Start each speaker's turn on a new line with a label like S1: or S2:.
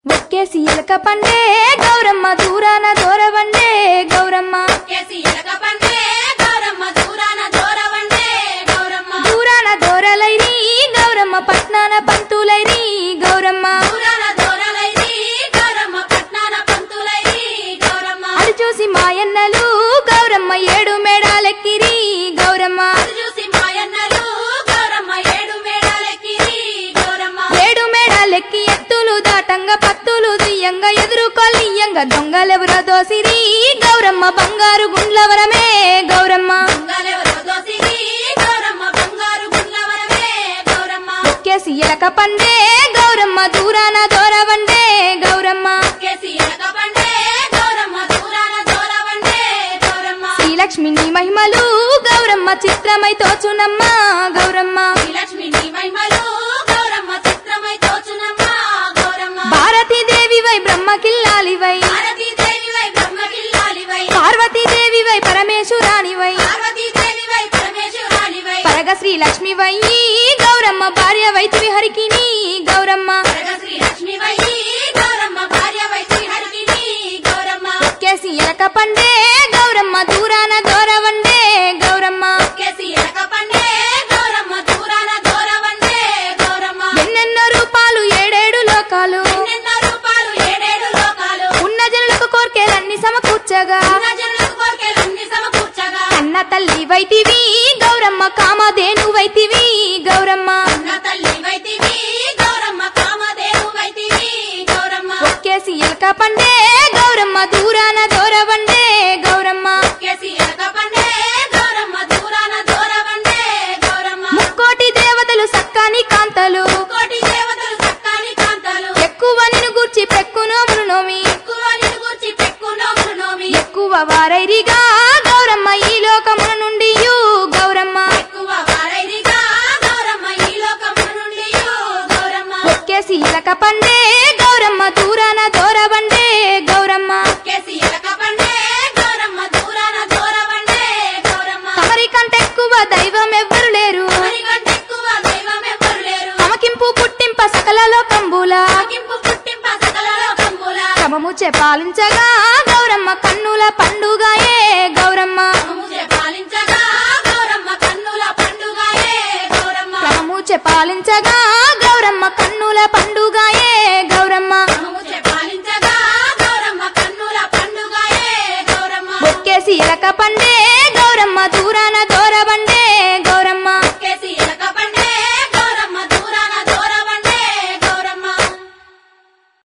S1: ఒక్కేసి ఎలక పండే గౌరమ్మ దూరాన దూరవండే గౌరమ్మ
S2: కేసి ఎలక పండే గౌరమ్మ దూరాన దూరవండే గౌరమ్మ
S1: దూరాన దూరలైరి గౌరమ్మ పట్నాన పంతులైరి గౌరమ్మ
S2: దూరాన దూరలైరి గౌరమ్మ పట్నాన పంతులైరి గౌరమ్మ
S1: అది చూసి మాయన్నలు గౌరమ్మ ఏడు మేడాలెక్కిరి గౌరమ్మ
S2: అది చూసి మాయన్నలు గౌరమ్మ ఏడు మేడాలెక్కిరి గౌరమ్మ
S1: ఏడు మేడాలెక్కి ఎత్తులు దాటంగా పత్తులు దియ్యంగా ఎదురుకొల్లియ్యంగా దొంగలెవరో దోసిరి గౌరమ్మ బంగారు గుండ్లవరమే గౌరమ్మ
S2: దొంగలెవరో దోసిరి గౌరమ్మ బంగారు గుండ్లవరమే గౌరమ్మ
S1: ఒక్కేసి ఎలక పండే గౌరమ్మ దూరాన దూరవండే గౌరమ్మ
S2: కేసి ఎలక పండే గౌరమ్మ దూరాన దూరవండే గౌరమ్మ
S1: శ్రీలక్ష్మి నీ మహిమలు గౌరమ్మ చిత్రమై తోచునమ్మ గౌరమ్మ
S2: శ్రీలక్ష్మి నీ మహిమలు గౌరమ్మ చిత్రమై తోచునమ్మ గౌరమ్మ
S1: భారతీదేవివై బ్రహ్మకిల్లాలివై
S2: పార్వతీదేవివై బ్రహ్మకిల్లాలివై
S1: పార్వతీదేవివై పరమేశ్వరానివై
S2: పార్వతీదేవివై పరమేశ్వరానివై
S1: పరగ శ్రీలక్ష్మివై గౌరమ్మ భార్య వైతివి హరికిని గౌరమ్మ
S2: పరగ శ్రీలక్ష్మివై గౌరమ్మ భార్యవై శ్రీహరికిని గౌరమ్మ
S1: ఒక్కేసి ఎలక పండే గౌరమ్మ దూరాన దూరవండే గౌరమ్మ
S2: కేసి ఎలక పండే గౌరమ్మ దూరాన దూరవండే గౌరమ్మ
S1: ఎన్నెన్నో రూపాలు ఏడేడు లోకాలు
S2: ఎన్నెన్నో రూపాలు ఏడేడు లోకాలు
S1: ఉన్న జనులకు కోర్కెలన్నీ సమకూర్చగా
S2: ఉన్న జనులకు కోర్కెలన్నీ సమకూర్చగా
S1: కన్న తల్లి వైతివి గౌరమ్మ కామధేను వైతివి గౌరమ్మ
S2: అన్న తల్లి వైతివి గౌరమ్మ కామదేవు వైతివి గౌరమ్మ
S1: ఒక్కేసి ఎలక పండే గౌరమ్మ దూరాన దూరవండే గౌరమ్మ
S2: కేసి ఎలక పండే గౌరమ్మ దూరాన దూరవండే గౌరమ్మ
S1: ముక్కోటి దేవతలు సక్కాని కాంతలు
S2: కోటి దేవతలు చక్కని కాంతలు
S1: ఎక్కువ నిన్ను గూర్చి పెక్కునోములు నోమి
S2: ఎక్కువ నిలుగుచి పెక్కు నోములు నోమి
S1: ఎక్కువ వారైరిగా గౌరమ్మ ఈ లోకముల నుండి గౌరమ్మ
S2: ఎక్కువ వారైరిగా గౌరమ్మ ఈ లోకము నుండి గౌరమ్మ
S1: ఒక్కేసి ఎలక పండే గౌరమ్మ దూరాన దూరవండే గౌరమ్మ
S2: కేసి ఎలక పండే గౌరమ్మ దూరాన దూరవండే గౌరమ్మ
S1: తమరి కంటే ఎక్కువ దైవం ఎవ్వరు లేరు
S2: మరికంటే ఎక్కువ దైవం ఎవ్వరు లేరు
S1: తమకింపు పుట్టింప సకల లోకంబుల
S2: ఆగింపు పుట్టింప సకల లోకంబుల
S1: క్రమముచే పాలించగా గౌరమ్మ కన్నుల పండుగయే